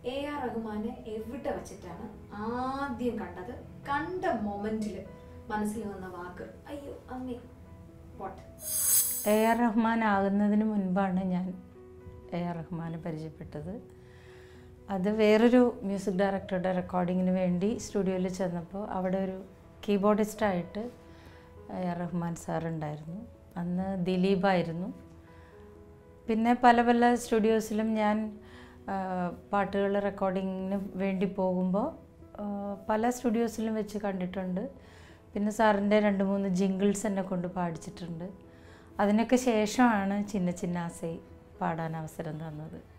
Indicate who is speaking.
Speaker 1: A R റഹ്മാനെ എവിടെ വെച്ചിട്ടാണ് ആദ്യം കണ്ടത് കണ്ട മൊമെന്റിൽ മനസ്സിൽ വന്ന വാക്ക് അയ്യോ അമ്മേ വാട്ട്
Speaker 2: എ ആർ റഹ്മാൻ ആകുന്നതിന് മുൻപാണ് ഞാൻ എ ആർ റഹ്മാനെ പരിചയപ്പെട്ടത് അത് വേറൊരു മ്യൂസിക് ഡയറക്ടറുടെ റെക്കോർഡിങ്ങിന് വേണ്ടി സ്റ്റുഡിയോയിൽ ചെന്നപ്പോൾ അവിടെ ഒരു കീബോർഡിസ്റ്റായിട്ട് എ ആർ റഹ്മാൻ സാർ ഉണ്ടായിരുന്നു അന്ന് ദിലീപായിരുന്നു പിന്നെ പല പല സ്റ്റുഡിയോസിലും ഞാൻ പാട്ടുകൾ റെക്കോർഡിങ്ങിന് വേണ്ടി പോകുമ്പോൾ ആ, പല സ്റ്റുഡിയോസിലും വെച്ച് കണ്ടിട്ടുണ്ട് പിന്നെ സാറിൻ്റെ രണ്ട് മൂന്ന് ജിങ്കിൾസ് എന്നെ കൊണ്ട് പാടിച്ചിട്ടുണ്ട് അതിനൊക്കെ ശേഷമാണ് ചിന്ന ചിന്ന ആസൈ പാടാൻ അവസരം തന്നത്